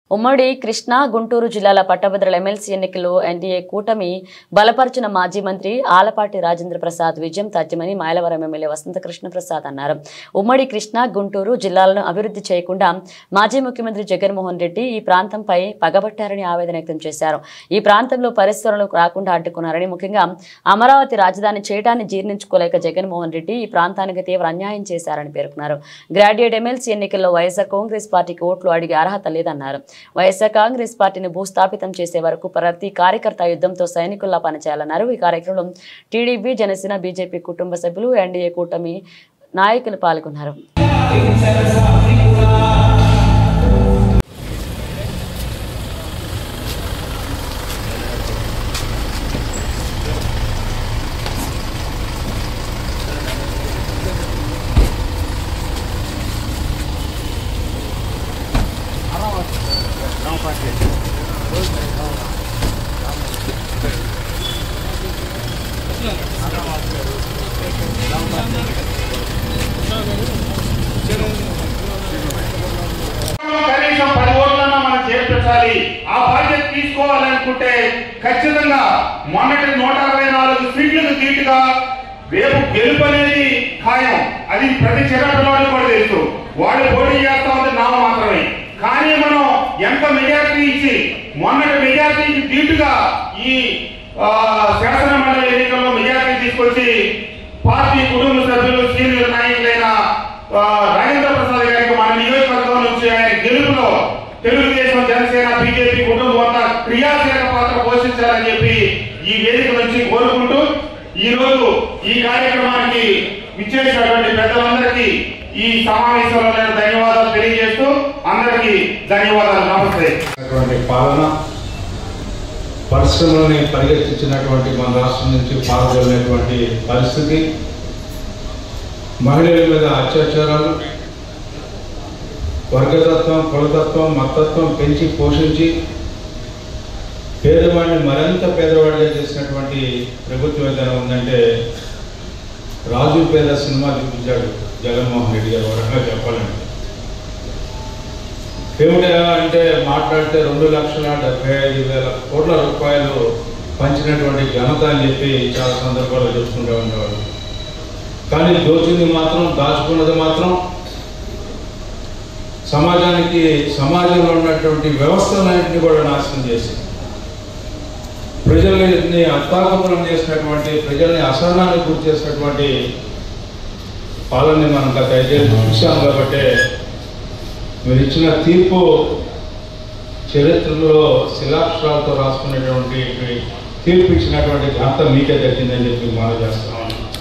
ఉమ్మడి కృష్ణా గుంటూరు జిల్లాల పట్టభద్రుల ఎమ్మెల్సీ ఎన్నికల్లో ఎన్డీఏ కూటమి బలపరిచిన మాజీ మంత్రి ఆలపాటి రాజేంద్ర ప్రసాద్ విజయం తథ్యమని మైలవరం ఎమ్మెల్యే వసంత కృష్ణ ప్రసాద్ అన్నారు ఉమ్మడి కృష్ణా గుంటూరు జిల్లాలను అభివృద్ధి చేయకుండా మాజీ ముఖ్యమంత్రి జగన్మోహన్ రెడ్డి ఈ ప్రాంతంపై పగబట్టారని ఆవేదన వ్యక్తం చేశారు ఈ ప్రాంతంలో పరిశ్రమలు రాకుండా అడ్డుకున్నారని ముఖ్యంగా అమరావతి రాజధాని చేయడాన్ని జీర్ణించుకోలేక జగన్మోహన్ రెడ్డి ఈ ప్రాంతానికి తీవ్ర అన్యాయం చేశారని పేర్కొన్నారు గ్రాడ్యుయేట్ ఎమ్మెల్సీ ఎన్నికల్లో వైఎస్ఆర్ కాంగ్రెస్ పార్టీకి ఓట్లు అడిగే అర్హత లేదన్నారు వైఎస్ఆర్ కాంగ్రెస్ పార్టీని భూస్థాపితం చేసే వరకు ప్రతి కార్యకర్త యుద్ధంతో సైనికుల్లా పనిచేయాలన్నారు ఈ కార్యక్రమంలో టీడీపీ జనసేన బీజేపీ కుటుంబ సభ్యులు ఎన్డీఏ కూటమి నాయకులు పాల్గొన్నారు కనీసం పది ఓట్లన్నా మనం చేర్పించాలి ఆ బాధ్యత తీసుకోవాలనుకుంటే ఖచ్చితంగా మొన్నటి నూట అరవై నాలుగు సీట్లకు దీటుగా రేపు గెలుపు అనేది ఖాయం అది ప్రతి చిన్నపిల్లవాడు కూడా తెలుసు వాడు పోటీ చేస్తా ఉంది నామ మాత్రమే కానీ మనం ఎంత మెజారిటీ ఇచ్చి మొన్నటి మెజారిటీకి దీటుగా ఈ ఆ, శాసన మండలి ఎన్నికల్లో మెజారిటీ తీసుకొచ్చి పార్టీ కుటుంబ సభ్యులు సీనియర్ నాయకులైన ఆ, రాజేంద్ర ప్రసాద్ గారికి మన నియోజకవర్గం నుంచి ఆయన గెలుపులో తెలుగుదేశం జనసేన బీజేపీ కుటుంబం అంతా క్రియాశీలక పాత్ర పోషించాలని చెప్పి ఈ వేదిక నుంచి కోరుకుంటూ ఈ రోజు ఈ కార్యక్రమానికి విచ్చేసినటువంటి పెద్దలందరికీ ఈ సమావేశంలో నేను ధన్యవాదాలు తెలియజేస్తూ అందరికీ ధన్యవాదాలు నమస్తే ఉన్నటువంటి పాలన పరిశ్రమలని పరిగెత్తించినటువంటి మన రాష్ట్రం నుంచి పాల్గొనేటువంటి పరిస్థితి మహిళల మీద అత్యాచారాలు వర్గతత్వం కులతత్వం మతత్వం పెంచి పోషించి పేదవాడిని మరింత పేదవాడిగా చేసినటువంటి ప్రభుత్వం ఏదైనా ఉందంటే రాజు పేద సినిమా చూపించాడు జగన్మోహన్ రెడ్డి గారు ఒక రకంగా చెప్పాలంటే ఏమిటా అంటే మాట్లాడితే రెండు లక్షల డెబ్బై ఐదు వేల కోట్ల రూపాయలు పంచినటువంటి ఘనత అని చెప్పి చాలా సందర్భాల్లో చెప్పుకుంటూ ఉండేవాళ్ళు కానీ దోచింది మాత్రం దాచుకున్నది మాత్రం సమాజానికి సమాజంలో ఉన్నటువంటి వ్యవస్థలన్నింటినీ కూడా నాశనం చేసి ప్రజల్ని అత్తాకుతలం చేసినటువంటి ప్రజల్ని అసహనానికి గురి చేసినటువంటి పాలనని మనం గత ఐదేళ్ళు చూసాం కాబట్టి మీరు ఇచ్చిన తీర్పు చరిత్రలో శిలాక్షరాలతో రాసుకునేటువంటి తీర్పు ఇచ్చినటువంటి ఘనత మీకే దక్కిందని చెప్పి మనం చేస్తున్నాం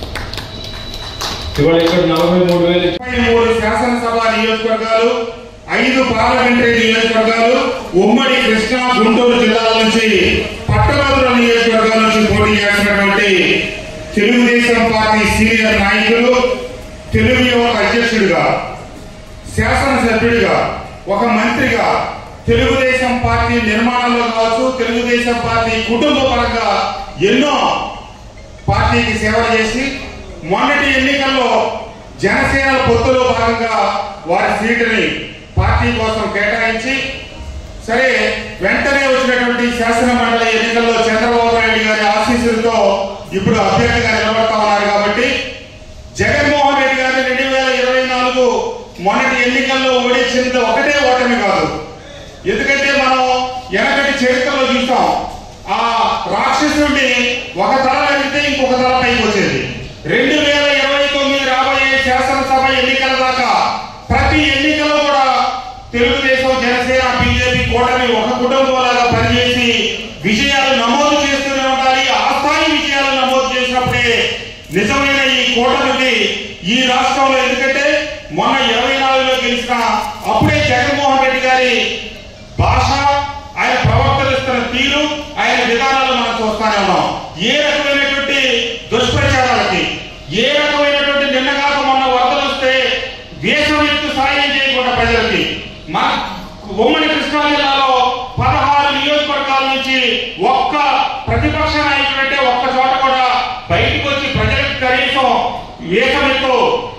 ఇవాళ ఇక్కడ నలభై మూడు వేలు ఇచ్చి- ముప్పై మూడు శాసనసభ నియోజకవర్గాలు ఐదు పార్లమెంటరీ నియోజకవర్గాలు ఉమ్మడి కృష్ణా గుంటూరు జిల్లాల నుంచి పట్టభద్రుల నియోజకవర్గాల నుంచి పోటీ చేస్తున్నటువంటి తెలుగుదేశం పార్టీ సీనియర్ నాయకులు తెలుగు యువత అధ్యక్షుడిగా శాసనసభ్యుడిగా ఒక మంత్రిగా తెలుగుదేశం పార్టీ నిర్మాణంలో కావచ్చు తెలుగుదేశం పార్టీ కుటుంబ పరంగా ఎన్నో పార్టీకి సేవ చేసి మొన్నటి ఎన్నికల్లో జనసేన పొత్తులో భాగంగా వారి సీటుని పార్టీ కోసం కేటాయించి సరే వెంటనే వచ్చినటువంటి శాసన మండలి ఎన్నికల్లో చంద్రబాబు నాయుడు గారి ఆశీస్సులతో ఇప్పుడు అభ్యర్థిగా నిలబడతా ఉన్నారు కాబట్టి జగన్మోహన్ రెడ్డి గారిని రెండు వేల ఇరవై నాలుగు మొన్నటి ఎన్నికల్లో ఓడించింది ఒకటే ఓటమి కాదు ఎందుకంటే మనం వెనకటి చరిత్రలో చూస్తాం ఆ రాక్షసుడిని ఒక తల వెళ్తే ఇంకొక తల పైకి వచ్చేది రెండు వేల ఇరవై తొమ్మిది రాబోయే శాసనసభ ఎన్నికల దాకా ప్రతి ఎన్నికలో కూడా తెలుగుదేశం జనసేన బీజేపీ కూటమి ఒక కుటుంబంలాగా పనిచేసి విజయాలు నమోదు చేస్తూనే ఉండాలి ఆ స్థాయి విజయాలు నమోదు చేసినప్పుడే నిజమైన ఈ కూటమికి ఈ రాష్ట్రంలో ఎందుకంటే మొన్న ఇరవై నాలుగులో గెలిచిన అప్పుడే జగన్మోహన్ రెడ్డి గారి భాష ఆయన ప్రవర్తనిస్తున్న తీరు ఆయన విధానాలు మనం చూస్తానే ఉన్నాం ఏ రకమైనటువంటి దుష్ప్రచారాలకి ఏ రకమైనటువంటి నిన్నగాక మొన్న వరదలు వస్తే దేశం ఎత్తు సాయం చేయకుండా ప్రజలకి మన ఉమ్మడి కృష్ణా జిల్లాలో పదహారు నియోజకవర్గాల నుంచి ఒక్క ప్రతిపక్ష నాయకుడు అంటే ఒక్క చోట కూడా బయటకు వచ్చి ప్రజలకు కనీసం ఏకమితో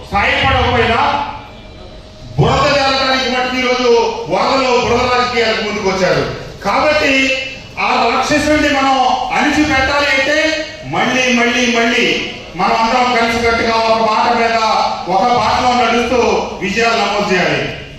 సాయపడకపోయినా బురద జరగడానికి మట్టి ఈరోజు వరదలో బురద రాజకీయాలకు ముందు ముందుకొచ్చారు కాబట్టి ఆ రాక్షసుడిని మనం అణిచిపెట్టాలి అంటే మళ్ళీ మళ్ళీ మళ్ళీ మనం అందరం కలిసికట్టుగా ఒక మాట మీద ఒక బాటలో నడుస్తూ విజయాలు నమోదు చేయాలి